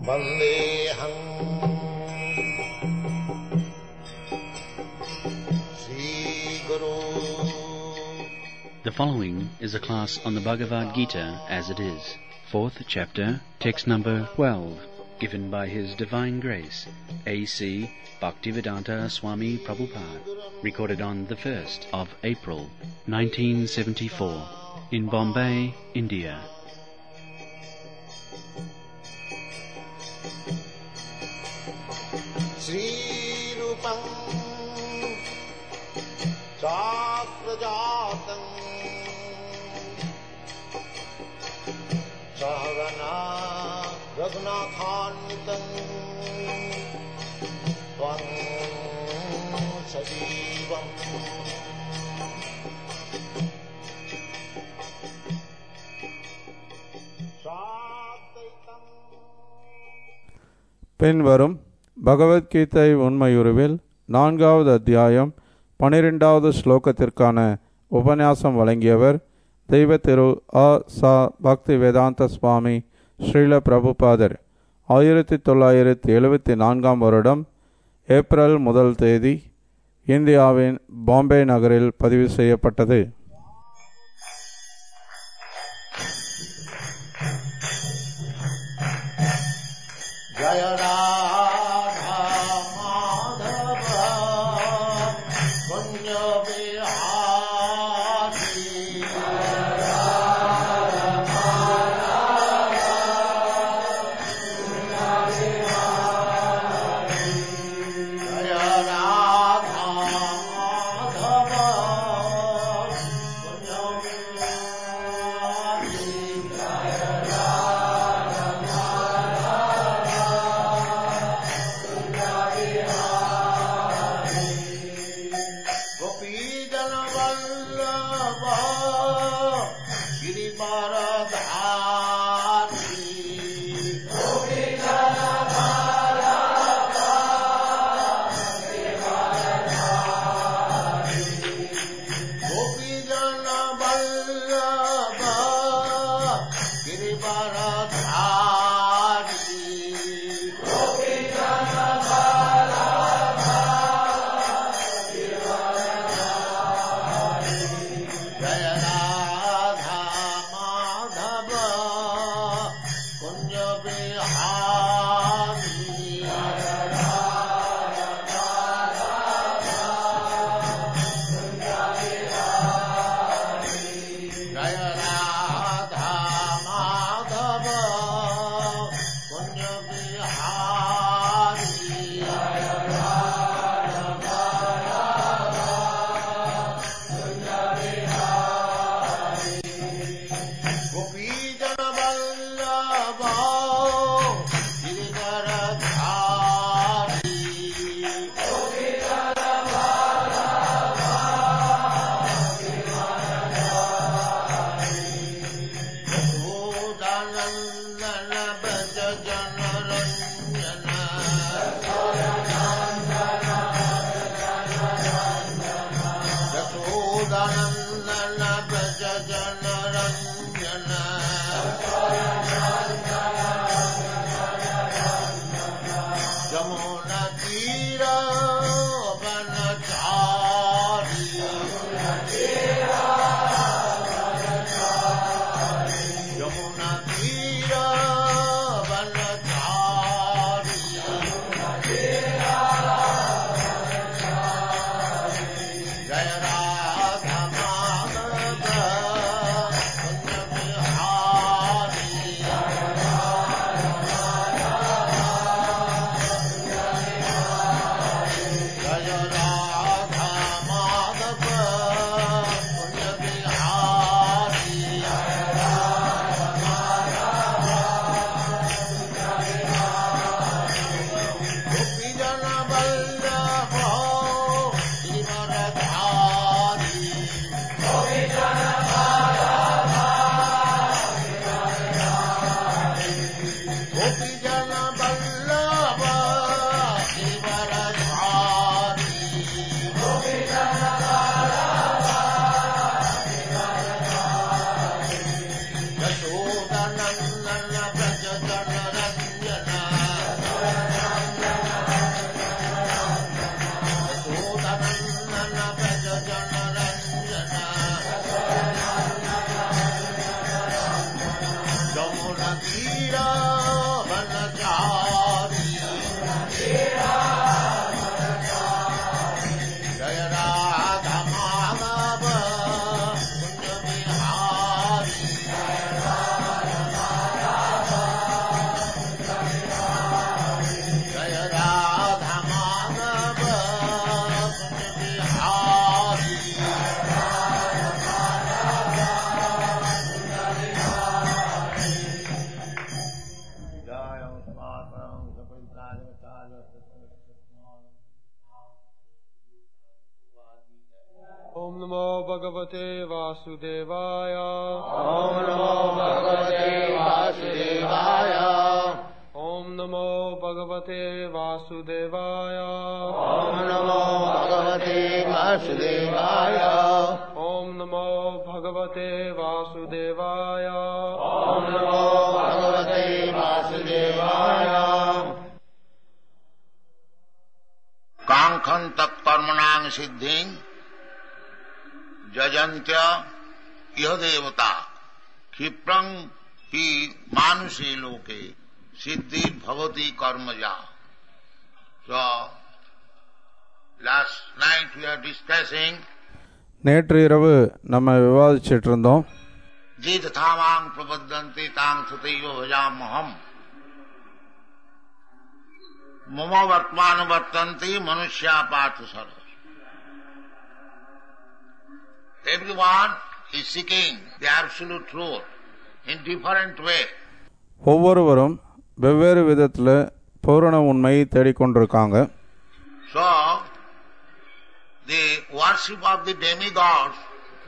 वन्देऽहम् श्रीगुरु The following is a class on the Bhagavad Gita as it is, fourth chapter, text number 12, given by His Divine Grace, A.C. Bhaktivedanta Swami Prabhupada, recorded on the 1st of April, 1974, in Bombay, India. श्रीरूपम् चाक्रजातम् सहगना रघुनाथान्वितम् त्वं सजीवम् साद्वैतम् பின்வரும் பகவத்கீதை உண்மையுருவில் நான்காவது அத்தியாயம் பனிரெண்டாவது ஸ்லோகத்திற்கான உபன்யாசம் வழங்கியவர் தெய்வ திரு அ சா பக்தி வேதாந்த சுவாமி ஸ்ரீல பிரபுபாதர் ஆயிரத்தி தொள்ளாயிரத்தி எழுபத்தி நான்காம் வருடம் ஏப்ரல் முதல் தேதி இந்தியாவின் பாம்பே நகரில் பதிவு செய்யப்பட்டது जय राधा माधव कुञ्ज बिहारी जय राधा माधव कुञ्ज बिहारी गोपीजन वल्लभ गिरिवरधारी गोपीजन वल्लभ गिरिवरधारी जय राधा माधव कुञ्ज बिहारी जय राधा माधव कुञ्ज बिहारी गोपीजन वल्लभ गिरिधरधारी यशोदानन्दन व्रज जनरञ्जन यशोदानन्दन व्रज जनरञ्जन जमुना तीर वनचारी यमुना तीर वनचारी जय राधा माधव कुञ्ज बिहारी जय राधा माधव कुञ्ज बिहारी गोपीजन वल्लभ गिरिवरधारी गोपीजन वल्लभ गिरिवरधारी यशोदनन्दन व्रज जनरञ्जना ॐ नमो भगवते वासुदेवाय ॐ नमो भगवते वासुदेवाय ॐ नमो भगवते वासुदेवाय ॐ नमो भगवते वासुदेवाय ॐ नमो भगवते वासुदेवाय ॐ नमो भगवते वासुदेवाय काङ्क्षन् तत्कर्मणां सिद्धिं जजन्त्य इह देवता क्षिप्रं हि मानुषे लोके सिद्धिर्भवति कर्मजा So, last night we are discussing நேற்று இரவு நம்ம விவாதிச்சிட்டு இருந்தோம் जे तथा मां प्रबद्धन्ते तां तथैव भजाम्यहम् मम वर्तमान वर्तन्ते मनुष्या पार्थ सर Everyone is seeking the absolute truth in different way. ஒவ்வொருவரும் வெவ்வேறு விதத்தில் பூரண உண்மையை தேடிக்கொண்டிருக்காங்க So, the worship of the demigods,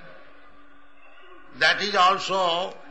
that is also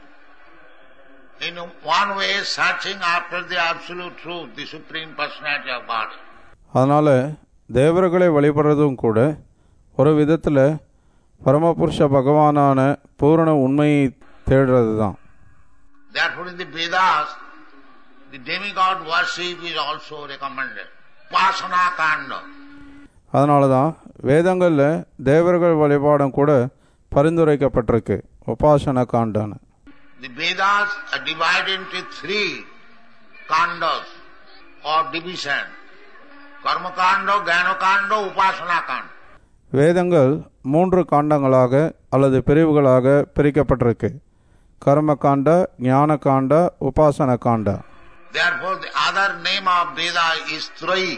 in one way searching after the absolute truth, the Supreme Personality of God. அதனால் தேவர்களை வழிபடுறதும் கூட ஒரு விதத்தில் பரமபுருஷ பகவானான பூரண உண்மையை தேடுறது தான் Therefore in the Vedas, the demigod worship is also recommended. Upasana Kanda. அதனால தான் வேதங்களில் தேவர்கள் வழிபாடும் கூட பரிந்துரைக்கப்பட்டிருக்கு உபாசன காண்டான The Vedas are divided into three kandas or division. Karma Kanda, Jnana Kanda, Upasana Kanda. வேதங்கள் மூன்று காண்டங்களாக அல்லது பிரிவுகளாக பிரிக்கப்பட்டிருக்கு கர்ம காண்ட ஞான காண்ட உபாசன காண்டா Therefore the other name of Veda is Trayi.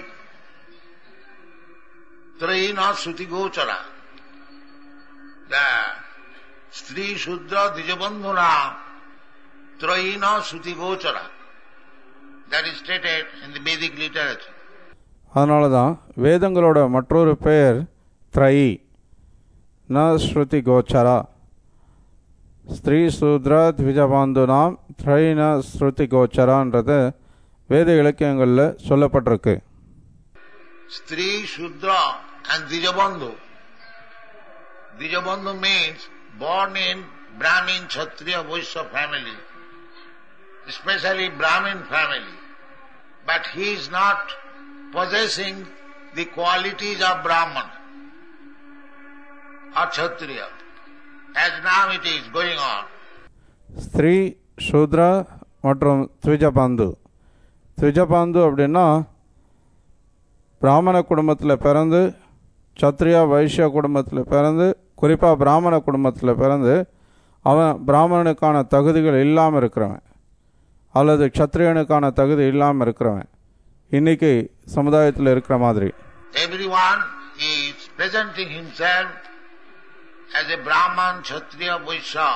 Trayi not Suti Gochara. The Sri Shudra Dijabandhuna Trayi not Suti Gochara. That is stated in the Vedic literature. அதனால தான் வேதங்களோட மற்றொரு பெயர் த்ரயி ந ஸ்ருதி கோச்சரா ஸ்திரீ சூத்ர த்விஜபாந்துனாம் த்ரயி ந ஸ்ருதி கோச்சரான்றது வேத இலக்கியங்களில் சொல்லப்பட்டிருக்கு Stri, Shudra and Dijabandhu. Dijabandhu means born in Brahmin, Kshatriya, Vaishya family, especially Brahmin family. But he is not possessing the qualities of Brahman or Kshatriya. As now it is going on. ஸ்திரீ சூத்ரா மற்றும் த்விஜபாந்து த்விஜபாந்து அப்படின்னா பிராமண குடும்பத்தில் பிறந்து சத்ரியா வைஷ்ய குடும்பத்தில் பிறந்து குறிப்பாக பிராமண குடும்பத்தில் பிறந்து அவன் பிராமணனுக்கான தகுதிகள் இல்லாமல் இருக்கிறவன் அல்லது க்ஷத்ரியனுக்கான தகுதி இல்லாமல் இருக்கிறவன் இன்னைக்கு சமுதாயத்தில் இருக்கிற மாதிரி Everyone is presenting himself as a Brahman, Kshatriya, Vaishya,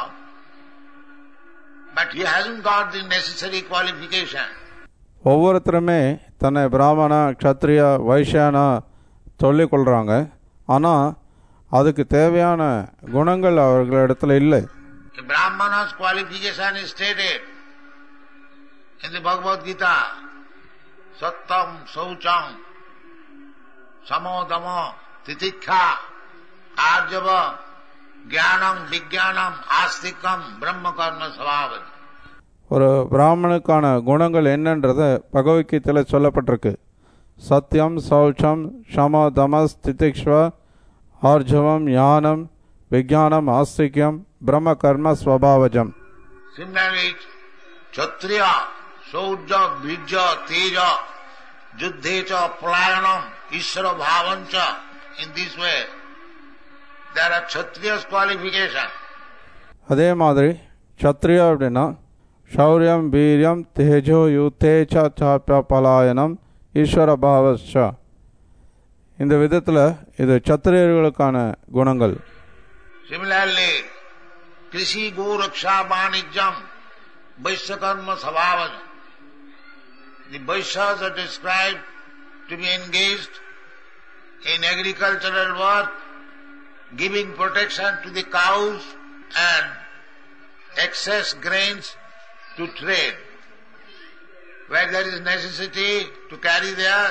but he hasn't got the necessary qualification. ஒவ்வொருத்தருமே தன்னை பிராமண க்ஷத்ரியா வைஷ்யானா சொல்லிக் கொள்கிறாங்க ஆனால் அதுக்கு தேவையான குணங்கள் அவர்களிடத்துல இல்லை The Brahmana's qualification is stated in the Bhagavad Gita. Sattam, Saucham, Samodama, Titikha, Arjava, Jnanam, Vijnanam, Astikam, Brahma Karma Savavati. ஒரு பிராமணுக்கான குணங்கள் என்னன்றத பகவத்கீதையில் சொல்லப்பட்டிருக்கு சத்தியம் சௌச்சம் ஷம தமஸ் திதிக்ஷ்வ ஆர்ஜவம் ஞானம் விஜானம் ஆஸ்திக்யம் பிரம்ம கர்ம ஸ்வபாவஜம் Similarly, Kshatriya, Saurja, Virja, Teja, Juddhecha, Palayanam, Ishvara Bhavancha. In this way, there are Kshatriya's qualification. அதே மாதிரி சத்ரியா அப்படின்னா சௌரியம் வீரியம் தேஜோ யுத்தேச்ச சாப்பிய பலாயனம் ஈஸ்வர பாவச்சா இந்த விதத்தில் இது சத்திரியர்களுக்கான குணங்கள் Similarly, Krishi Go Raksha Vanijam, Vaishyakarma Savavajam. The Vaishyas are described to be engaged in agricultural work, giving protection to the cows and excess grains to trade. Where there is necessity to carry there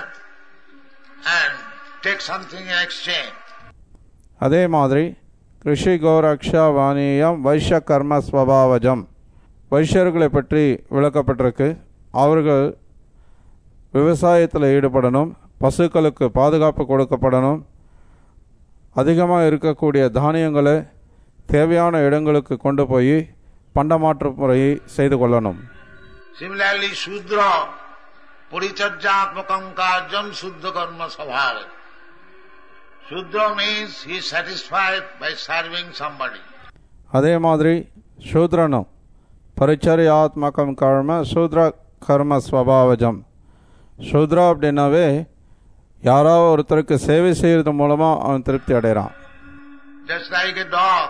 and take something in exchange. அதே மாதிரி கிருஷி கோரக்ஷா வாணியம் வைஷ்ய கர்ம ஸ்வபாவஜம் வைஷ்யர்களை பற்றி விளக்கப்பட்டிருக்கு அவர்கள் விவசாயத்தில் ஈடுபடணும் பசுக்களுக்கு பாதுகாப்பு கொடுக்கப்படணும் அதிகமாக இருக்கக்கூடிய தானியங்களை தேவையான இடங்களுக்கு கொண்டு போய் பண்டமாற்று முறையை செய்து கொள்ளணும் Similarly, Shudra, Puricharjatmakam Kajam Suddha Karma Svabhava. Shudra means he is satisfied by serving somebody. அதே மாதிரி சூத்ரனும் பரிச்சரியாத்மகம் கர்ம சூத்ர கர்ம ஸ்வபாவஜம் சூத்ரா அப்படின்னாவே யாராவது ஒருத்தருக்கு சேவை செய்கிறது மூலமாக அவன் திருப்தி அடைகிறான் Just like a dog,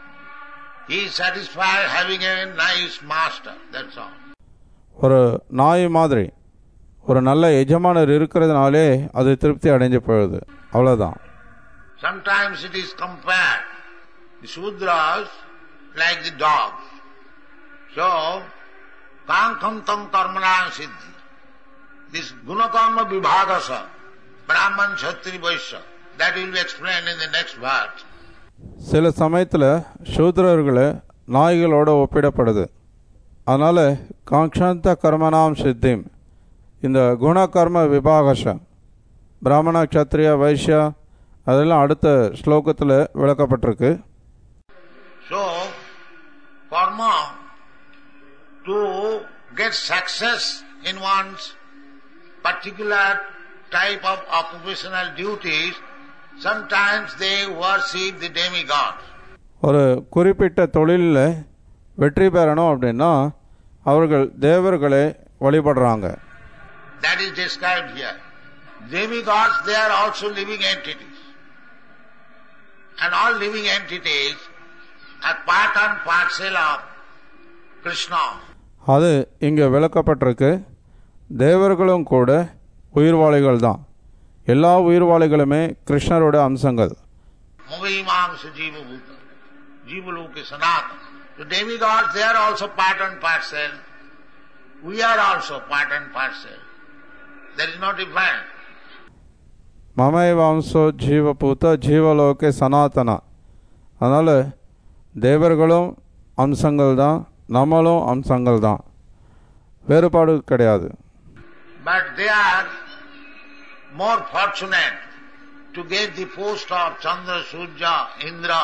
he is satisfied having a nice master, that's all. ஒரு நாய் மாதிரி ஒரு நல்ல எஜமானர் இருக்கிறதுனாலே அது திருப்தி அடைஞ்சு போயிடுது அவ்வளோதான் Sometimes it is compared, the Sudras like the dogs. So, kankantam karmanam siddhi. This gunakarma vibhagasa, Brahman, Kshatri, Vaishya, that will be explained in the next verse. சில சமயத்தில் சூத்ரர்களை நாய்களோட ஒப்பிடப்படுது அதனால் காங்ஷாந்த கர்மனாம் சித்திம் இந்த குண கர்ம விபாகசம் பிராமண க்ஷத்ரியா வைஷ்யா அதெல்லாம் அடுத்த ஸ்லோகத்தில் விளக்கப்பட்டிருக்கு So, karma, to get success in one's particular type of occupational duties, sometimes they worship the demigods. ஒரு குறிப்பிட்ட தொழிலில் வெற்றி பெறணும் அப்படின்னா அவர்கள் தேவர்களை வழிபடுறாங்க That is described here. Demigods, they are also living entities. And all living entities are part and parcel of Krishna. அது இங்கே விளக்கப்பட்டிருக்கு தேவர்களும் கூட உயிர்வாளிகள் தான் எல்லா உயிர்வாளிகளுமே கிருஷ்ணரோட அம்சங்கள் Mavimamsa Jiva Bhuta. Jiva Loka Sanatana. The demigods, they are also part and parcel. We are also part and parcel. There is no difference. மமை வம்சோ ஜீவபூத்த ஜீவலோகே Sanatana அதனால் தேவர்களும் அம்சங்கள் தான் நம்மளும் அம்சங்கள் தான் வேறுபாடு கிடையாது But they are more fortunate to get the post of Chandra, Surya, Indra,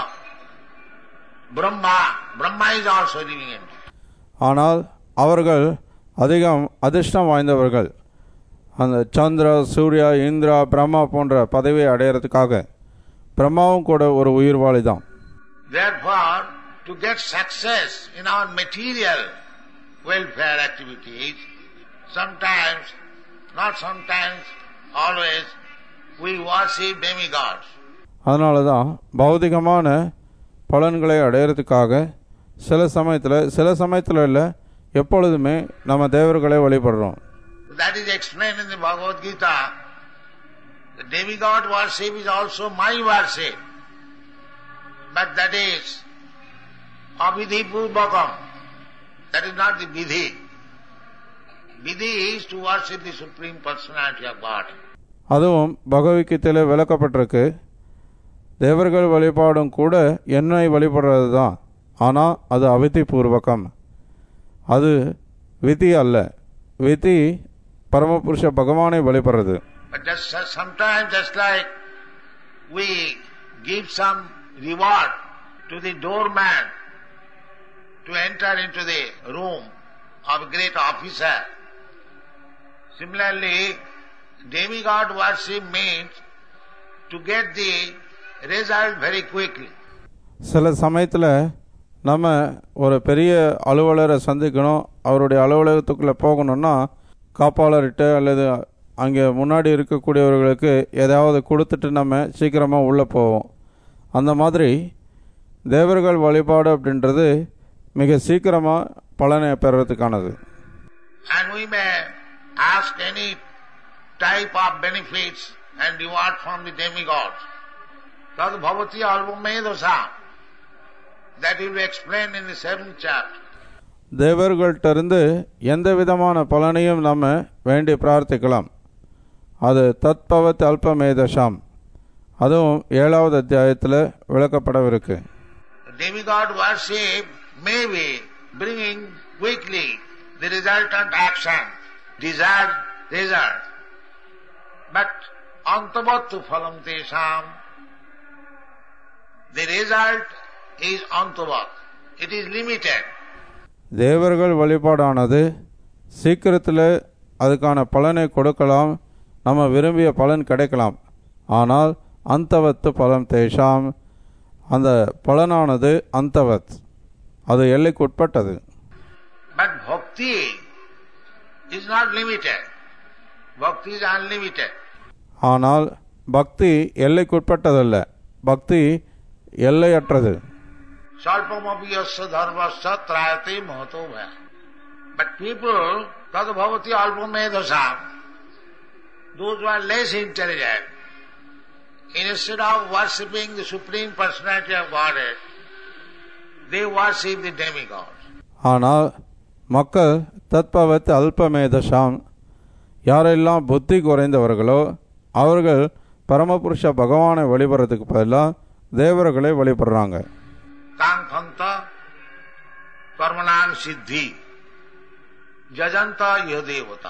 Brahma. Brahma is also living entity. ஆனால் அவர்கள் அதிகம் அதிர்ஷ்டம் வாய்ந்தவர்கள் அந்த சந்திர சூர்யா இந்திரா பிரம்மா போன்ற பதவியை அடையிறதுக்காக பிரம்மாவும் கூட ஒரு உயிர்வாளி தான் Therefore, to get success in our material welfare activities, sometimes, not sometimes, always, we worship demigods. அதனால தான் பௌதிகமான பலன்களை அடையிறதுக்காக சில சமயத்தில் சில சமயத்தில் இல்லை எப்பொழுதுமே நம்ம தேவர்களை வழிபடுறோம் That is explained in the Bhagavad Gita. The demigod worship is also my worship. But that is avidhi purvakam. That is not the vidhi. Vidhi is to worship the Supreme Personality of God. அதுவும் பகவத்கீதையில் விளக்கப்பட்டிருக்கு தேவர்கள் வழிபாடும் கூட என்னை வழிபடுறது தான் ஆனால் அது அவிதி பூர்வகம் அது விதி அல்ல விதி பரமபுருஷ பகவானை வழிபடுறது But just sometimes just like we give some reward to the doorman to enter into the room of a great officer. Similarly, demigod worship means to get the result very quickly. சில சமயத்தில் நம்ம ஒரு பெரிய அலுவலரை சந்திக்கணும் அவருடைய அலுவலகத்துக்குள்ளே போகணும்னா காப்பாளர்கிட்ட அல்லது அங்கே முன்னாடி இருக்கக்கூடியவர்களுக்கு ஏதாவது கொடுத்துட்டு நம்ம சீக்கிரமாக உள்ளே போவோம் அந்த மாதிரி தேவர்கள் வழிபாடு அப்படின்றது மிக சீக்கிரமாக பலனை பெறுறதுக்கானது And we may ask any type of benefits and reward from the demigods. Tad bhavati alvamedasa. That will be explained in the seventh chapter. தேவர்கள்ட்ட இருந்து எந்த விதமான பலனையும் நம்ம வேண்டி பிரார்த்திக்கலாம் அது தத்பவத் அல்பமேதஷாம் அதுவும் ஏழாவது அத்தியாயத்தில் விளக்கப்படவிருக்கு Demigod worship may be bringing quickly the resultant action, desired result. But antavattu phalam tesham, the result is antavat. It is limited. தேவர்கள் வழிபாடானது சீக்கிரத்தில் அதுக்கான பலனை கொடுக்கலாம் நம்ம விரும்பிய பலன் கிடைக்கலாம் ஆனால் அந்தவத்து பலம் தேஷாம் அந்த பலனானது அந்தவத் அது எல்லைக்குட்பட்டது But bhakti is not limited. Bhakti is unlimited. ஆனால் பக்தி எல்லைக்குட்பட்டதல்ல பக்தி எல்லையற்றது Salpamapi yasya dharmasya trayate mahato bhaya. But people, tad bhavati alpamedasam, those who are less intelligent, instead of worshipping the Supreme Personality of Godhead, they worship the demigods. ஆனால் மக்கள் தத்பவத் அல்பமேதஷாம் யாரெல்லாம் புத்தி குறைந்தவர்களோ அவர்கள் பரமபுருஷ பகவானை வழிபடுறதுக்கு பதிலாக தேவர்களை வழிபடுறாங்க Kankhanta karmanang siddhi jajanta yadevata.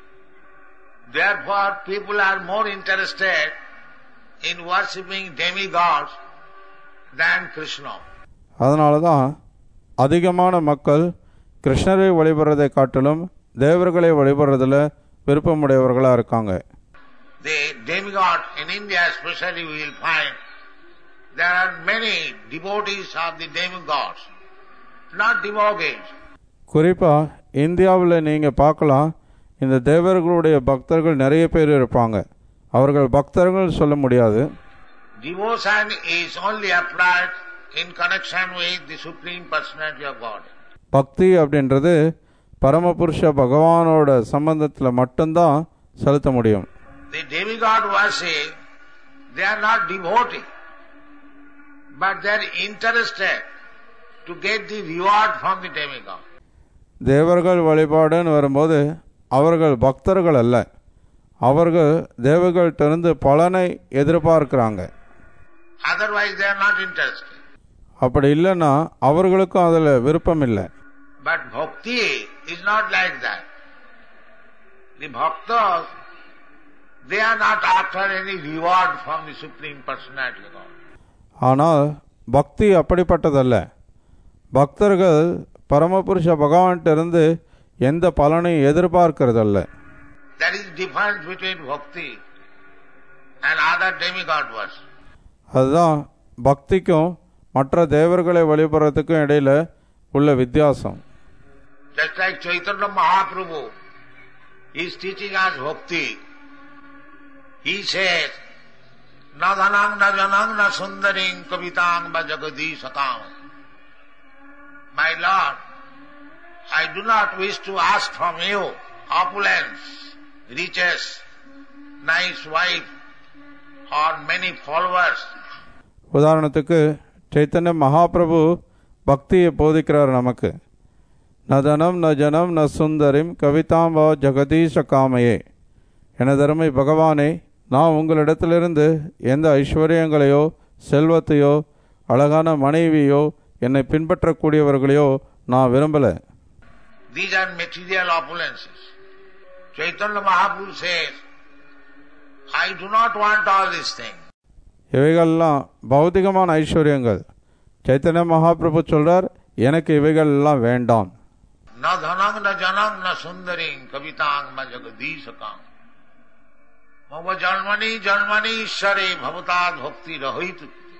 Therefore people are more interested in worshipping demigods than Krishna. அதனால தான் அதிகமான மக்கள் கிருஷ்ணரை வழிபடுறதை காட்டிலும் தேவர்களை வழிபடுறதுல விருப்பமுடையவர்களாக இருக்காங்க The demigod in India especially we will find there are many devotees of the demigods, not devotees. குறிப்பாக இந்தியாவில் நீங்கள் பார்க்கலாம் இந்த தேவர்களுடைய பக்தர்கள் நிறைய பேர் இருப்பாங்க அவர்கள் பக்தர்கள் சொல்ல முடியாது Devotion is only applied in connection with the Supreme Personality of God. பக்தி அப்படின்றது பரமபுருஷ பகவானோட சம்பந்தத்தில் மட்டும்தான் செலுத்த முடியும் The demigod worship, they are not devotee, but they are interested to get the reward from the demigod. தேவர்கள் வழிபாடுன்னு வரும்போது அவர்கள் பக்தர்கள் அல்ல அவர்கள் தேவர்கள்ட்டிருந்து பலனை எதிர்பார்க்கிறாங்க Otherwise they are not interested. அப்படி இல்லைன்னா அவர்களுக்கும் அதில் விருப்பம் இல்லை But bhakti is not like that. The bhaktas, they are not after any reward from the Supreme Personality of God. ஆனால் பக்தி அப்படிப்பட்டதல்ல பக்தர்கள் பரமபுருஷ பகவான்கிட்ட எந்த பலனையும் எதிர்பார்க்கறதல்ல That is difference between bhakti and other demigod worship. அதுதான் பக்திக்கும் மற்ற தேவர்களை வழிபடுறதுக்கும் இடையில உள்ள வித்தியாசம் Just like Chaitanya Mahaprabhu is teaching us bhakti. He says, Na dhanang na janang na sundaring kavitang va jagadishakam. My Lord, I do not wish to ask from you opulence, riches, nice wife, or many followers. உதாரணத்துக்கு சைத்தன்ய மகாபிரபு பக்தியை போதிக்கிறார் நமக்கு ந தனம் ந ஜனம் ந சுந்தரிம் கவிதாம்பா ஜெகதீஷ காமையே எனதருமை பகவானே நான் உங்களிடத்திலிருந்து எந்த ஐஸ்வர்யங்களையோ செல்வத்தையோ அழகான மனைவியோ என்னை பின்பற்றக்கூடியவர்களையோ நான் விரும்பலை These are material opulences. Chaitanya Mahaprabhu says, I do not want all these things. இவைகள்லாம் பௌதிகமான ஐஸ்வர்யங்கள் சைத்தன்ய மகாபிரபு சொல்றார் எனக்கு இவைகள் எல்லாம் வேண்டாம் न धनंग न जनंग न सुंदरी कवितांग न जगदीशकांग मम जन्मनि जन्मनि ईश्वरे भवता भक्ति रहित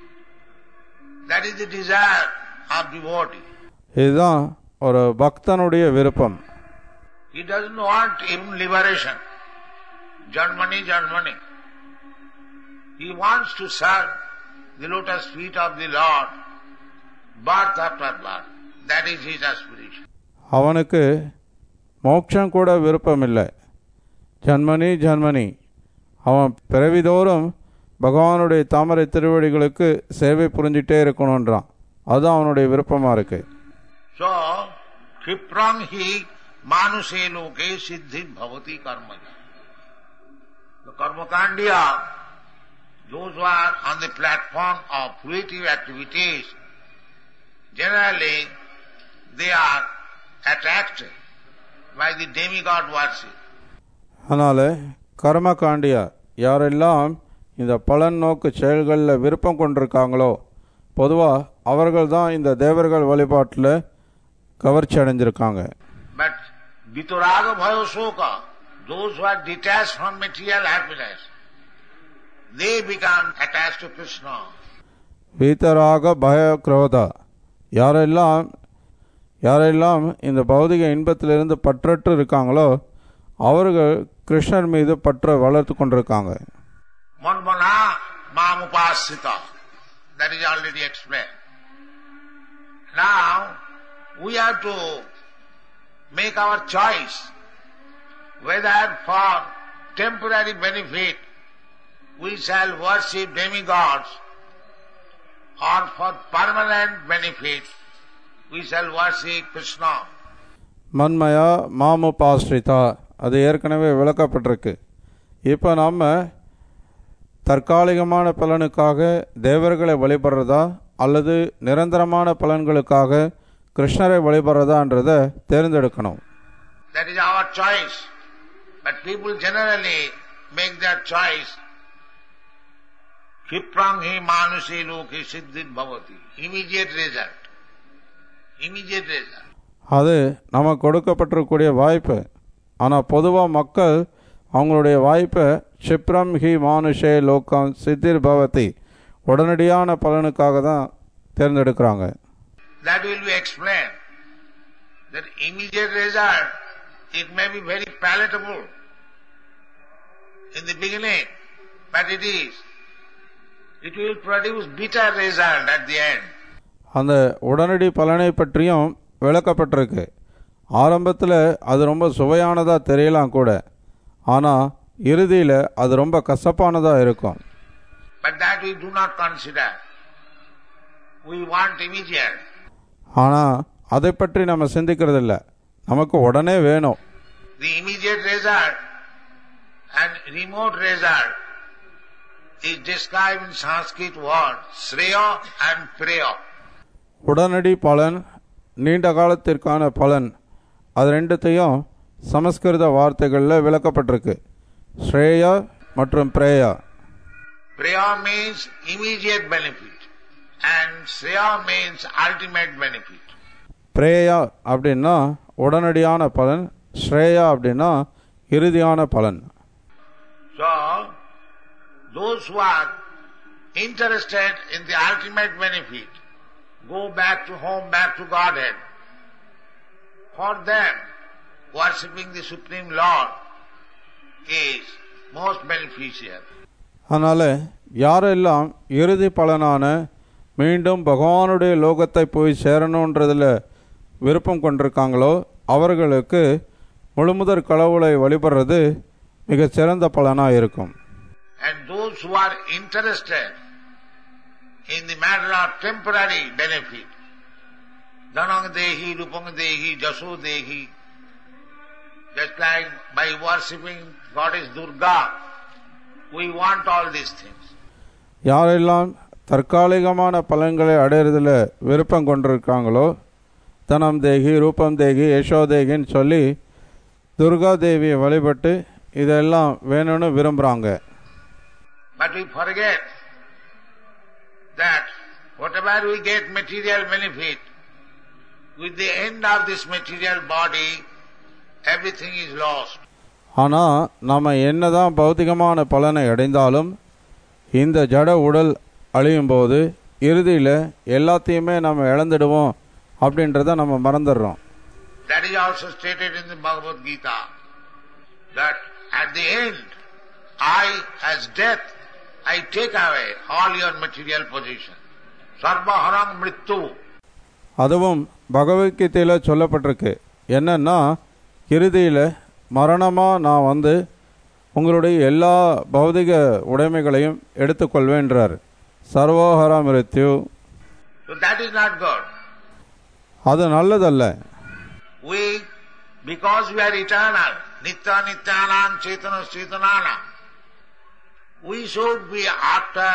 that is the desire of devotee இதுதான் ஒரு பக்தனுடைய விருப்பம் He doesn't want even liberation. Janmani, Janmani. He wants to serve the lotus feet of the Lord, birth after birth. That is his aspiration. அவனுக்கு மோட்சம் கூட விருப்பம் இல்லை ஜன்மனி ஜன்மனி அவன் பிறவிதோறும் பகவானுடைய தாமரை திருவடிகளுக்கு சேவை புரிஞ்சிட்டே இருக்கணுன்றான் அதுதான் அவனுடைய விருப்பமாக இருக்கு So, Kriprang hi manuse loke siddhi bhavati karmaja. The karmakandiya, those who are on the platform of fruitive activities, generally they are attracted by the demigod worship. அதனால் கர்ம காண்டியா யாரெல்லாம் இந்த பலன் நோக்கு செயல்களில் விருப்பம் கொண்டிருக்காங்களோ பொதுவாக அவர்கள் தான் இந்த தேவர்கள் வழிபாட்டில் கவர்ச்சி அடைஞ்சிருக்காங்க But Vitaraga Bhaya Soka, those who are detached from material happiness, they become attached to Krishna. வீத்தராக பய குரோதா யாரெல்லாம் யாரெல்லாம் இந்த பௌதிக இன்பத்திலிருந்து பற்றற்று இருக்காங்களோ அவர்கள் கிருஷ்ணர் மீது பற்றை வளர்த்து கொண்டிருக்காங்க Manmana Mamupasita. That is already explained. Now, we have to make our choice whether for temporary benefit we shall worship demigods or for permanent benefit we shall worship Krishna. மன்மயா மாமு பாஸ்ரிதா அது ஏற்கனவே விளக்கப்பட்டிருக்கு இப்போ நம்ம தற்காலிகமான பலனுக்காக தேவர்களை வழிபடுறதா அல்லது நிரந்தரமான பலன்களுக்காக கிருஷ்ணரை வழிபடுறதான்றதை தேர்ந்தெடுக்கணும் That is our choice. But people generally make their choice. Kiprang hi manusi loki siddhit bhavati. Immediate result. Immediate result. அது நமக்கு கொடுக்கப்பட்டிருக்கக்கூடிய வாய்ப்பு ஆனால் பொதுவாக மக்கள் அவங்களுடைய வாய்ப்பை க்ஷிப்ரம் ஹி மானுஷே லோகம் சித்திர் பவதி உடனடியான பலனுக்காக தான் தேர்ந்தெடுக்கிறாங்க That will be explained. That immediate result, it may be very palatable in the beginning, but it is. It will produce bitter result at the end. அந்த உடனடி பலனை பற்றியும் விளக்கப்பட்டிருக்கு ஆரம்பத்தில் அது ரொம்ப சுவையானதாக தெரியலாம் கூட ஆனால் இறுதியில் அது ரொம்ப கசப்பானதாக இருக்கும் But that we do not consider. We want immediate. ஆனால் அதை பற்றி நம்ம சிந்திக்கிறதில்ல நமக்கு உடனே வேணும் The immediate result and remote result is described in Sanskrit word Shreya and Preya. உடனடி பலன் நீண்ட காலத்திற்கான பலன் அது ரெண்டுத்தையும் சமஸ்கிருத வார்த்தைகளில் விளக்கப்பட்டிருக்கு ஸ்ரேயா மற்றும் பிரேயா Preya means immediate benefit and Shreya means ultimate benefit. பிரேயா அப்படின்னா உடனடியான பலன் ஸ்ரேயா அப்படின்னா இறுதியான பலன் So, those who are interested in the ultimate benefit go back to home, back to Godhead. For them, worshipping the Supreme Lord is most beneficial. அதனால் யாரெல்லாம் இறுதி பலனான மீண்டும் பகவானுடைய லோகத்தை போய் சேரணுன்றதில் விருப்பம் கொண்டிருக்காங்களோ அவர்களுக்கு முழுமுதற் கடவுளை வழிபடுறது மிகச் சிறந்த பலனாக இருக்கும் And those who are interested in the matter of temporary benefit, dhanang dehi, rupang dehi, jaso dehi, just like by worshipping goddess Durga, we want all these things. யாரெல்லாம் தற்காலிகமான பலன்களை அடையிறதுல விருப்பம் கொண்டிருக்காங்களோ தனம் தேகி ரூபம் தேகி யசோதேகின்னு சொல்லி துர்கா தேவியை வழிபட்டு இதெல்லாம் வேணும்னு விரும்புகிறாங்க But we forget that whatever we get material benefit, with the end of this material body, everything is lost. ஆனால் நம்ம என்னதான் பௌத்திகமான பலனை அடைந்தாலும் இந்த ஜட உடல் அழியும் போது இறுதியில் எல்லாத்தையுமே நம்ம இழந்துடுவோம் அப்படின்றத நம்ம மறந்துடுறோம் That is also stated in the Bhagavad Gita, that at the end, I, as death, I take away all your material possession. Sarvaharang mrittu. அதுவும் பகவத்கீதையில் சொல்லப்பட்டிருக்கு என்னன்னா இறுதியில் மரணமாக நான் வந்து உங்களுடைய எல்லா பௌதிக உடைமைகளையும் எடுத்துக்கொள்வேன்றார் சர்வோஹர மிருத்யு So that is not good. அது நல்லதல்ல We, because we are eternal, nitya nityanam chetana chetananam, we should be after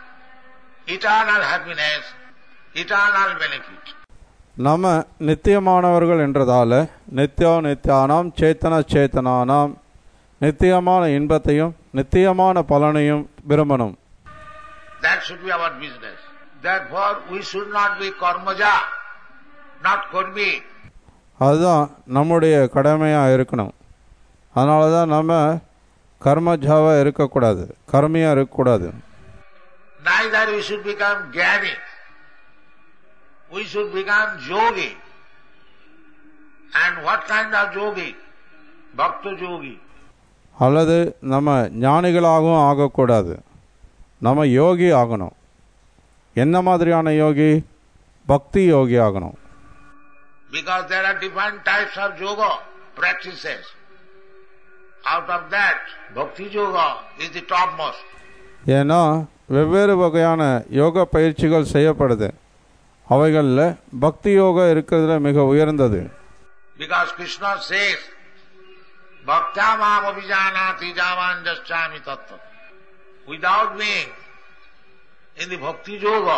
eternal happiness, eternal benefit. நம்ம நித்தியமானவர்கள் என்றதால நித்யோ நித்யானாம் சேத்தன சேத்தனானாம் நித்தியமான இன்பத்தையும் நித்தியமான பலனையும் விரும்பணும் That should be our business. Therefore, we should not be karmaja, not karmi. அதுதான் நம்முடைய கடமையாக இருக்கணும் அதனால தான் நம்ம கர்மஜாவாக இருக்கக்கூடாது கர்மியாக இருக்கக்கூடாது Neither we should become jnani. We should become yogi. And what kind of yogi? Bhakta yogi. அல்லது நம்ம ஞானிகளாகவும் ஆகக்கூடாது நம்ம யோகி ஆகணும் என்ன மாதிரியான யோகி பக்தி யோகி ஆகணும் Because there are different types of yoga practices. Out of that, bhakti yoga is the topmost. ஏன்னா வெவ்வேறு வகையான யோக பயிற்சிகள் செய்யப்படுது அவைகளில் பக்தி யோகா இருக்கிறதுல மிக உயர்ந்தது Because Krishna says, Bhakta mam abhijanati javan jaschami tattva. Without being in the bhakti yoga,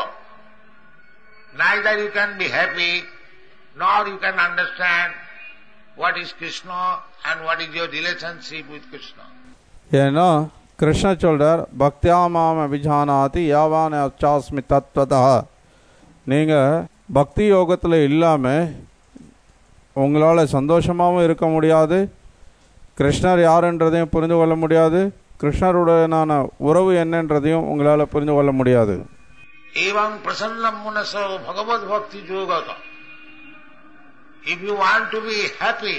neither you can be happy, nor you can understand what is Krishna and what is your relationship with Krishna. ஏன்னா கிருஷ்ண சொல்றார் பக்தியா மாம் அபிஜானாதி யாவான அச்சாஸ்மி தத்வதா நீங்கள் பக்தி யோகத்தில் இல்லாமல் உங்களால் சந்தோஷமாகவும் இருக்க முடியாது கிருஷ்ணர் யாருன்றதையும் புரிந்து கொள்ள முடியாது கிருஷ்ணருடனான உறவு என்னன்றதையும் உங்களால் புரிந்து கொள்ள முடியாது Evam prasannam munaso bhagavad bhakti yogata. If you want to be happy,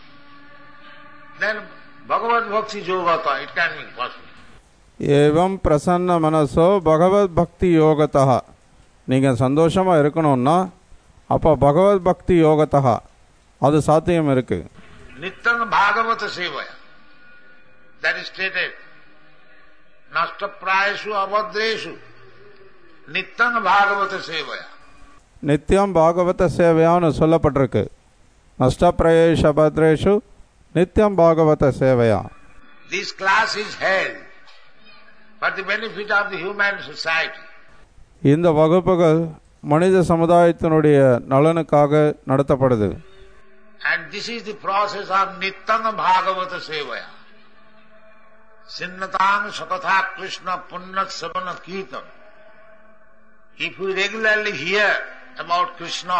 then bhagavad bhakti yogata, it can be possible. ஏவம் பிரசன்ன மனசோ பகவத் பக்தி யோகத்தா நீங்கள் சந்தோஷமாக இருக்கணும்னா அப்போ பகவத் பக்தி யோகத்தா அது சாத்தியம் இருக்குது Nityam bhagavata sevaya. That is stated. Nasta prayashu abhadreshu. Nityam bhagavata sevaya. நித்தியம் பாகவத சேவையான்னு சொல்லப்பட்டிருக்கு நஷ்டப்பிரயேஷ பத்ரேஷு நித்தியம் பாகவத சேவையா This class is held for the benefit of the human society. இந்த வகுப்புகள் மனித சமுதாயத்தினுடைய நலனுக்காக நடத்தப்படுது And this is the process of Nityam Bhagavata Sevaya. Sinnatang Sakatha Krishna Punna Savana Kirtan. If we regularly hear about Krishna,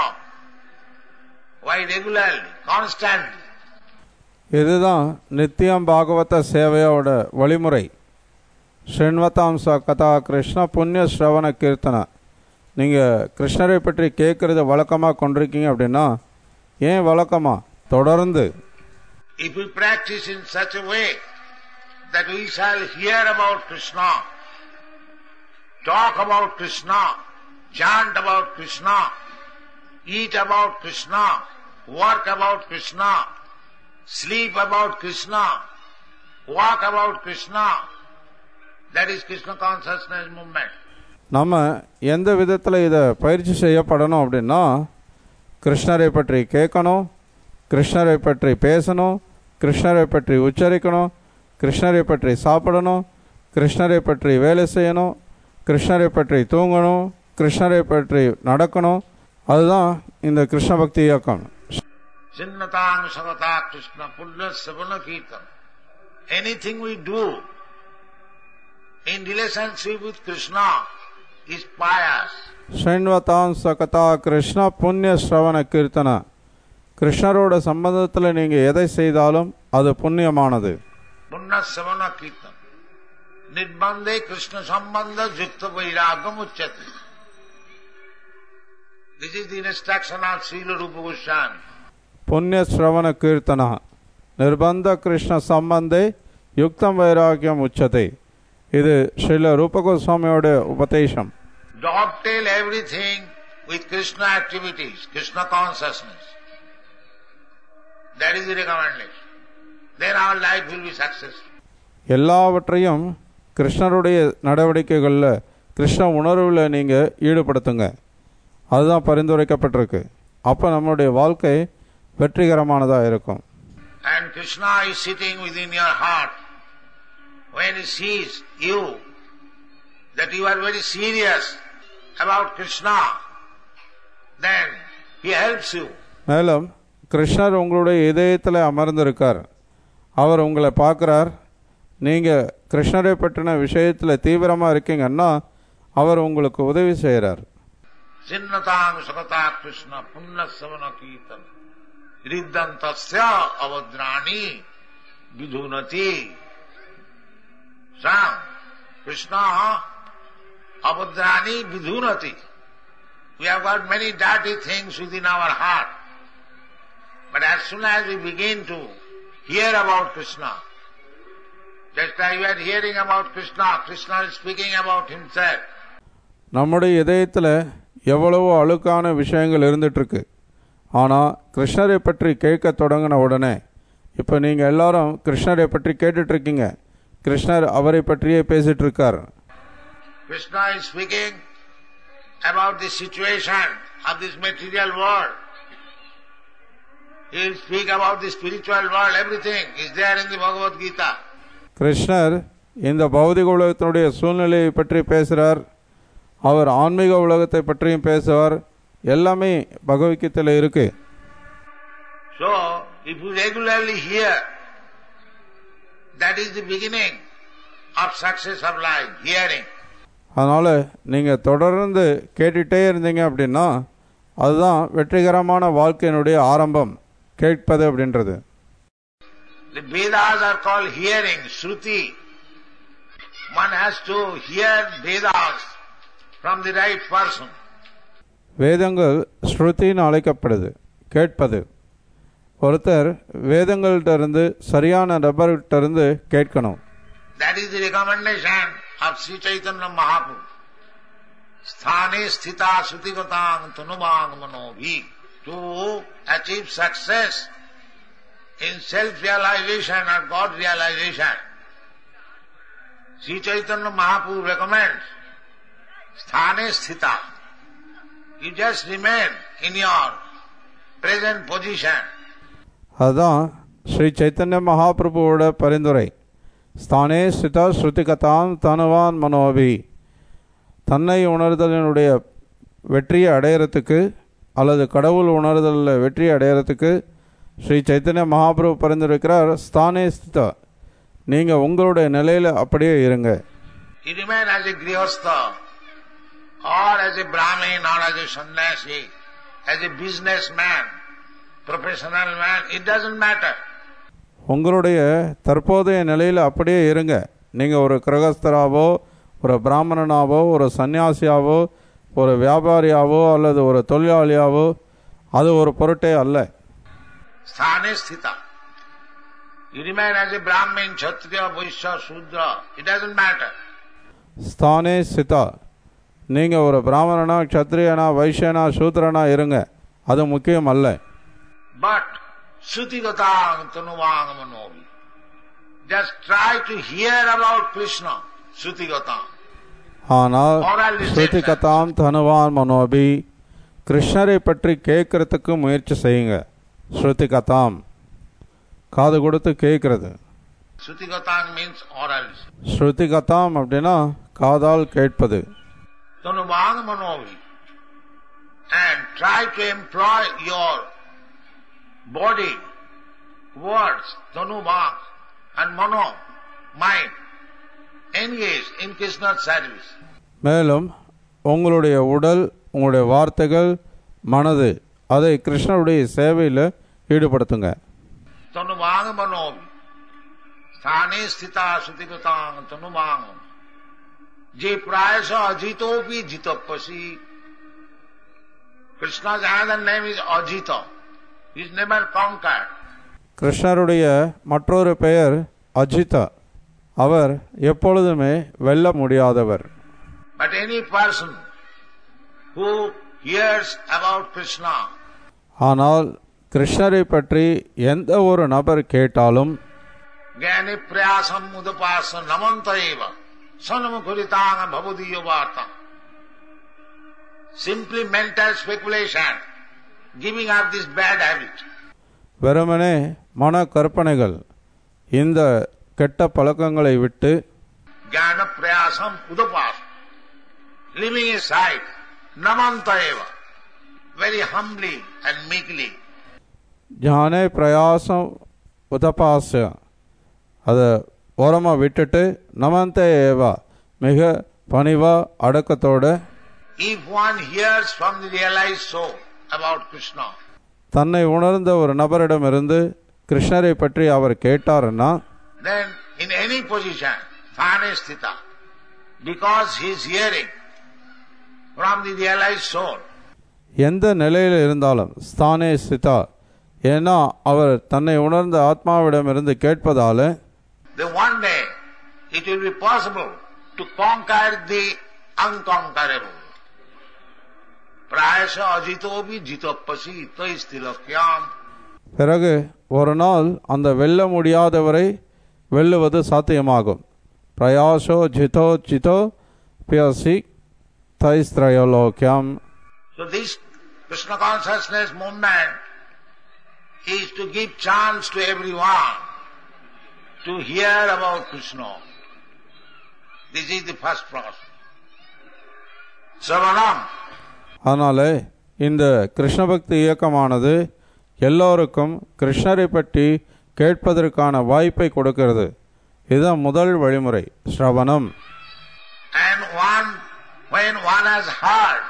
why regularly, constantly, இதுதான் நித்தியம் பாகவத சேவையோட வழிமுறை ஸ்ரீன்வதாம்ச கதா கிருஷ்ண புண்ணிய ஸ்ரவண கீர்த்தனா நீங்கள் கிருஷ்ணரை பற்றி கேட்குறத வழக்கமாக கொண்டிருக்கீங்க அப்படின்னா ஏன் வழக்கமாக தொடர்ந்து if we practice in such a way that we shall hear about Krishna, talk about Krishna, chant about Krishna, eat about Krishna, work about Krishna, sleep about Krishna, walk about Krishna, that is Krishna consciousness movement. நம்ம எந்த விதத்தில் இதை பயிற்சி செய்யப்படணும் அப்படின்னா கிருஷ்ணரை பற்றி கேட்கணும் கிருஷ்ணரை பற்றி பேசணும் கிருஷ்ணரை பற்றி உச்சரிக்கணும் கிருஷ்ணரை பற்றி சாப்பிடணும் கிருஷ்ணரை பற்றி வேலை செய்யணும் கிருஷ்ணரை பற்றி தூங்கணும் கிருஷ்ணரை பற்றி நடக்கணும் அதுதான் இந்த கிருஷ்ண பக்தி இயக்கம் Sinnatang Sagata Krishna Punya Savana Kirtan. Anything we do in relationship with Krishna is pious. ஸ்ரீன்வதாம் சகதா Krishna புண்ணிய ஸ்ரவண கீர்த்தனா கிருஷ்ணரோட சம்பந்தத்தில் நீங்கள் எதை செய்தாலும் அது புண்ணியமானது Punya Savana Kirtan. Nirbande Krishna Sambandha Yukta Vairagam Uchyate. This is the instruction of Srila Rupa Goswami. புண்ணிய ஸ்ரவண கீர்த்தனா நிர்பந்த கிருஷ்ண சம்பந்தே யுக்தம் வைராக்கியம் உச்சத்தை இது ஸ்ரீல ரூபகோஸ்வாமியோட உபதேசம் Dovetail everything with Krishna activities, Krishna consciousness. That is the recommendation. Then our life will be successful. எல்லாவற்றையும் கிருஷ்ணருடைய நடவடிக்கைகளில் கிருஷ்ண உணர்வில் நீங்கள் ஈடுபடுத்துங்க அதுதான் பரிந்துரைக்கப்பட்டிருக்கு அப்போ நம்மளுடைய வாழ்க்கை வெற்றிகரமானதாக இருக்கும் And Krishna is sitting within your heart. When he sees you, that you are very serious about Krishna, then he helps you. மேலும் கிருஷ்ணர் உங்களுடைய இதயத்தில் அமர்ந்திருக்கார் அவர் உங்களை பார்க்குறார் நீங்கள் கிருஷ்ணரை பற்றின விஷயத்தில் தீவிரமாக இருக்கீங்கன்னா அவர் உங்களுக்கு உதவி செய்கிறார் Chinnatang sakata Krishna punna savana kirtan riddantasya avadrani vidhunati Sam Krishna avadrani vidhunati We have got many dirty things within our heart. But as soon as we begin to hear about Krishna, just like we are hearing about Krishna, Krishna is speaking about himself. நம்முடைய இதயத்தில் எவ்வளவோ அழுக்கான விஷயங்கள் இருந்துகிட்ருக்கு ஆனால் கிருஷ்ணரை பற்றி கேட்க தொடங்கின உடனே இப்போ நீங்கள் எல்லாரும் கிருஷ்ணரை பற்றி கேட்டுட்ருக்கீங்க கிருஷ்ணர் அவரை பற்றியே பேசிட்டு இருக்கார் Krishna is speaking about the situation of this material world. He will speak about the spiritual world, everything is there in the Bhagavad Gita. கிருஷ்ணர் இந்த பௌதிக உலகத்தினுடைய சூழ்நிலையை பற்றி பேசுகிறார் அவர் ஆன்மீக உலகத்தை பற்றியும் பேசுவார் எல்லாமே பகவத்கீதையில் இருக்கு So, if you regularly hear, that is the beginning of success of life, hearing. அதனால் நீங்கள் தொடர்ந்து கேட்டுகிட்டே இருந்தீங்க அப்படின்னா அதுதான் வெற்றிகரமான வாழ்க்கையினுடைய ஆரம்பம் கேட்பது அப்படின்றது The Vedas are called hearing, Shruti. One has to hear Vedas from the right person. வேதங்கள் ஸ்ருதின்னு அழைக்கப்படுது கேட்பது ஒருத்தர் வேதங்கள்கிட்ட இருந்து சரியான நபர்கிட்ட இருந்து கேட்கணும் That is the recommendation of Sri Chaitanya Mahaprabhu. Sthane sthita sutigatang tanumang manobhi. To achieve success in self-realization or God realization, Sri Chaitanya Mahaprabhu recommends sthane sthita. You just remain in your present position. அதுதான் ஸ்ரீ சைத்தன்ய மகாபிரபுவோட பரிந்துரை ஸ்தானே ஸ்திதா ஸ்ருதிகதாம் தனுவான் மனோபி தன்னை உணர்தலினுடைய வெற்றியை அடையிறதுக்கு அல்லது கடவுள் உணர்தலில் வெற்றி அடையிறதுக்கு ஸ்ரீ சைத்தன்ய மகாபிரபு பரிந்துரைக்கிறார் ஸ்தானே ஸ்திதா நீங்கள் உங்களுடைய நிலையில் அப்படியே இருங்க You remain as a grihastha, or as a brahmin, or as a sannyasi, as a businessman, professional man, it doesn't matter. உங்களுடைய தற்போதைய நிலையில் அப்படியே இருங்க நீங்கள் ஒரு கிரகஸ்தராவோ ஒரு பிராமணனாவோ ஒரு சன்னியாசியாவோ ஒரு வியாபாரியாவோ அல்லது ஒரு தொழிலாளியாவோ அது ஒரு பொருட்டே அல்ல Sthane sthita. You remain as a brahmin, kshatriya, vaishya, shudra, it doesn't matter. ஸ்தானே சிதா நீங்கள் ஒரு பிராமணனா க்ஷத்ரியனா வைஷ்யனா சூத்ரனா இருங்க அது முக்கியம் அல்ல But sutigatang tanuvang manovi. Just try to hear about Krishna, sutigatang. ஆனால் ஸ்ருதி கதாம் தனுவான் மனோபி கிருஷ்ணரை பற்றி கேட்கறதுக்கு முயற்சி செய்யுங்க ஸ்ருதி கதாம் காது கொடுத்து கேட்கறது Sutigatang means oral. ஸ்ருதி கதாம் அப்படின்னா காதால் கேட்பது Tanuvang manovi. And try to employ your body, words, tanuvang and mano, mind, engage in Krishna's service. மேலும் உங்களுடைய உடல் உங்களுடைய வார்த்தைகள் மனது அதை கிருஷ்ணருடைய சேவையில் ஈடுபடுத்துங்க तनुवांग मनोभि स्थाने स्थिता सुतिगतांग तनुवांग जे प्रायश अजितोपि जितपसी Krishna's another name is Ajita. He is never conquered. கிருஷ்ணருடைய மற்றொரு பெயர் அஜிதா அவர் எப்பொழுதுமே வெல்ல முடியாதவர் But any person who hears about Krishna ஆனால் கிருஷ்ணரை பற்றி எந்த ஒரு நபர் கேட்டாலும் ज्ञानी प्रयासम उदपास नमंत एव सन्मुखरितांग भवदीय वार्ता Simply mental speculation, giving up this bad habit. வெறுமனே மன கற்பனைகள் இந்த கெட்ட பழக்கங்களை விட்டு Jnana prayasam udapas. Leaving aside, namanta eva. Very humbly and meekly. ஞானே பிரயாசம் உதபாச அதை ஓரமாக விட்டுட்டு நமந்த ஏவா மிக பணிவா அடக்கத்தோட If one hears from the realized soul about Krishna, தன்னை உணர்ந்த ஒரு நபரிடமிருந்து கிருஷ்ணரை பற்றி அவர் கேட்டாருன்னா then in any position, thane sthita, because he is hearing from the realized soul, எந்த நிலையில் இருந்தாலும் ஸ்தானே சிதா ஏன்னா அவர் தன்னை உணர்ந்த ஆத்மாவிடமிருந்து கேட்பதால then one day it will be possible to conquer the unconquerable. Prayasa ajitobi jitopasi toistilokyam. பிறகு ஒரு நாள் அந்த வெல்ல முடியாதவரை வெல்லுவது சாத்தியமாகும் பிரயாசோ ஜிதோ ஜிதோ பியசி தைஸ்திரயோலோக்கியம் So this Krishna consciousness movement is to give chance to everyone to hear about Krishna. This is the first process. Savanam, அதனால இந்த கிருஷ்ண பக்தி இயக்கமானது எல்லோருக்கும் கிருஷ்ணரை பற்றி கேட்பதற்கான வாய்ப்பை கொடுக்கிறது இதுதான் முதல் வழிமுறை ஸ்ரவணம் and one, when one has heard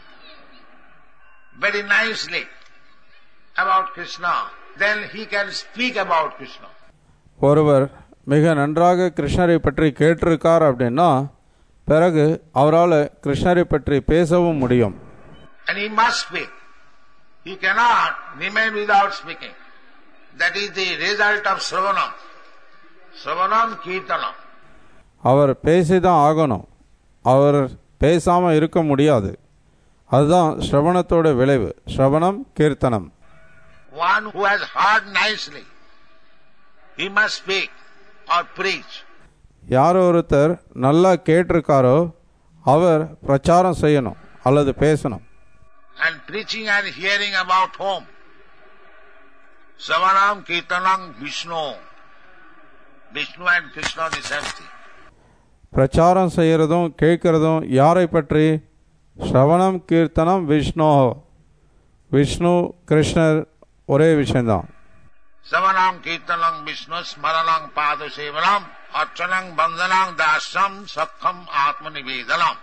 very nicely about Krishna, then he can speak about Krishna. ஒருவர் மிக நன்றாக கிருஷ்ணரை பற்றி கேட்டிருக்கார் அப்படின்னா பிறகு அவரால் கிருஷ்ணரை பற்றி பேசவும் முடியும் And he must speak. He cannot remain without speaking. That is the result of Sravanam. Sravanam Kirtanam. அவர் பேசிதான் ஆகணும் அவர் பேசாம இருக்க முடியாது அதுதான் ஸ்ரவணத்தோட விளைவு ஸ்ரவணம் கீர்த்தனம் One who has heard nicely, he must speak or preach. யார் ஒருத்தர் நல்லா கேட்டிருக்காரோ அவர் பிரச்சாரம் செய்யணும் அல்லது பேசணும் And preaching and hearing about whom? Savanam Kirtanam Vishnu. Vishnu and Krishna the same thing. பிரச்சாரம் செய்யறதும் கேட்கறதும் யாரை பற்றி ஸ்ரவணம் கீர்த்தனம் விஷ்ணு விஷ்ணு கிருஷ்ணர் ஒரே விஷயம்தான் Savanam Kirtanam Vishnu Smaranam Padasevanam Archanam Bandhanam Dasam Sakham Atmanivedanam.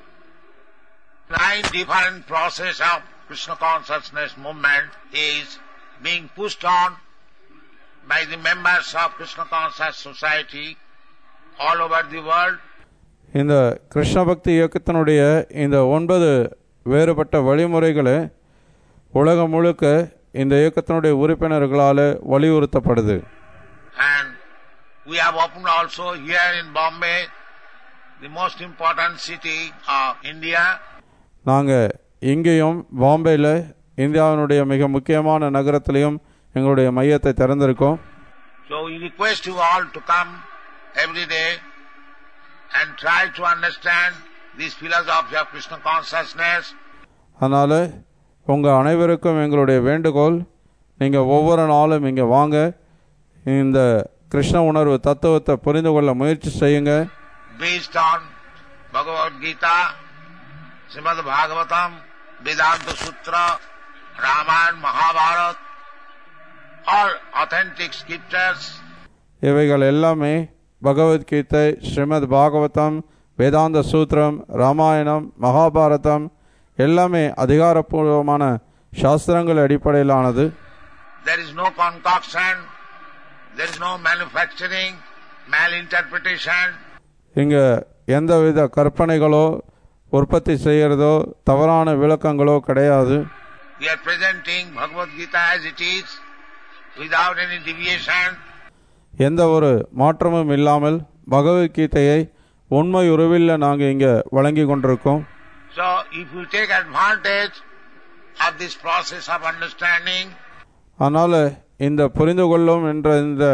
Nine different process of Krishna consciousness movement is being pushed on by the members of Krishna conscious society all over the world இந்த கிருஷ்ண பக்தி இயக்கத்தினுடைய இந்த ஒன்பது வேறுபட்ட வழிமுறைகளை உலகம் முழுக்க இந்த இயக்கத்தினுடைய உறுப்பினர்களால் வலியுறுத்தப்படுது and we have opened also here in Bombay, the most important city of India, நாங்கள் இங்கேயும் பாம்பேயில் இந்தியாவினுடைய மிக முக்கியமான நகரத்திலையும் எங்களுடைய மையத்தை திறந்திருக்கோம் So we request you all to come every day and try to understand this philosophy of Krishna consciousness அதனால் உங்கள் அனைவருக்கும் எங்களுடைய வேண்டுகோள் நீங்கள் ஒவ்வொரு நாளும் இங்கே வாங்க இந்த கிருஷ்ண உணர்வு தத்துவத்தை புரிந்து கொள்ள முயற்சி செய்யுங்க based on Bhagavad Gita, Srimad Bhagavatam, Vedanta Sutra, Ramayana, Mahabharata, all authentic scriptures இவைகள் எல்லாமே பகவத்கீதை ஸ்ரீமத் பாகவதம் வேதாந்த சூத்திரம் ராமாயணம் மகாபாரதம் எல்லாமே அதிகாரப்பூர்வமான சாஸ்திரங்கள் அடிப்படையிலானது There is no concoction, there is no manufacturing, malinterpretation. இங்கே எந்தவித கற்பனைகளோ உற்பத்தி செய்கிறதோ தவறான விளக்கங்களோ கிடையாது We are presenting Bhagavad Gita as it is, without any deviation. எந்த ஒரு மாற்றமும் இல்லாமல் பகவத்கீதையை உண்மை உருவில் நாங்கள் இங்கே வழங்கி கொண்டிருக்கோம் So, if you take advantage of this process of understanding, அதனால் இந்த புரிந்து கொள்ளும் என்ற இந்த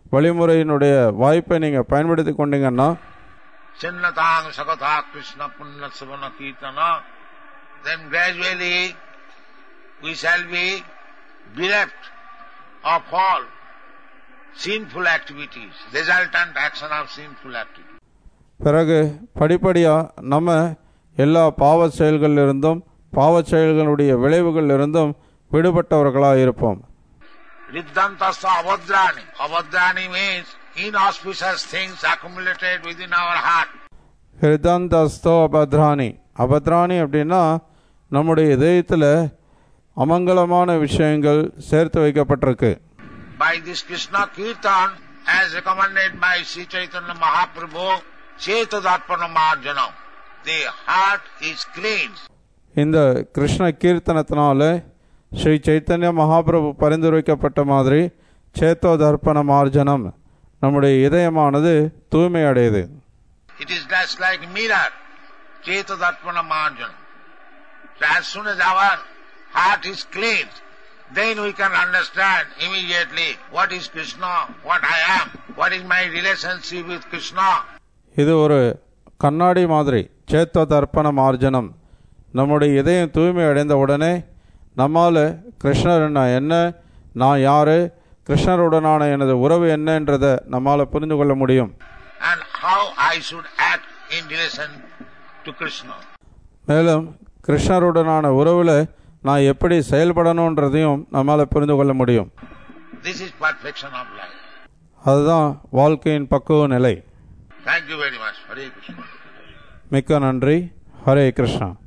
வழிமுறையினுடைய வாய்ப்பை நீங்கள் பயன்படுத்தி கொண்டீங்கன்னா Chinnatang Sakatha Krishna Punna Savana Kirtana, then gradually we shall be bereft of all sinful activities, resultant action of sinful activities. பிறகு படிப்படியாக நம்ம எல்லா பாவ செயல்களிலிருந்தும் பாவ செயல்களுடைய விளைவுகளிலிருந்தும் விடுபட்டவர்களாக இருப்போம் Riddhantasta avadrani. Avadrani means inauspicious things accumulated within our heart. ஹிருதந்தஸ்தோ அபத்ராணி அபத்ராணி அப்படின்னா நம்முடைய இதயத்தில் அமங்கலமான விஷயங்கள் சேர்த்து வைக்கப்பட்டிருக்கு By this Krishna Kirtan, as recommended by Sri Chaitanya Mahaprabhu, Chetadarpana Marjanam, the heart is cleansed. இந்த கிருஷ்ண கீர்த்தனத்தினால ஸ்ரீ சைத்தன்ய மகாபிரபு பரிந்துரைக்கப்பட்ட மாதிரி சேத்தோ தர்ப்பண மார்ஜனம் நம்முடைய இதயமானது தூய்மை அடையுது It is just like mirror, Chetadarpana Marjanam. So as soon as our heart is cleansed, then we can understand immediately what is Krishna, what I am, what is my relationship with Krishna. இது ஒரு கண்ணாடி மாதிரி சேத்தோ தர்ப்பண மார்ஜனம் நம்முடைய இதயம் தூய்மை அடைந்த உடனே நம்மால் கிருஷ்ணர் நான் என்ன நான் யார் கிருஷ்ணருடனான எனது உறவு என்னன்றதை நம்மால் புரிந்து கொள்ள முடியும் and how I should act in relation to Krishna. மேலும் கிருஷ்ணருடனான உறவில் நான் எப்படி செயல்படணுன்றதையும் நம்மால் புரிந்து கொள்ள முடியும் This is perfection of life. அதுதான் வாழ்க்கையின் பக்குவ நிலை Thank you very much. Hare Krishna. மிக்க நன்றி ஹரே கிருஷ்ணா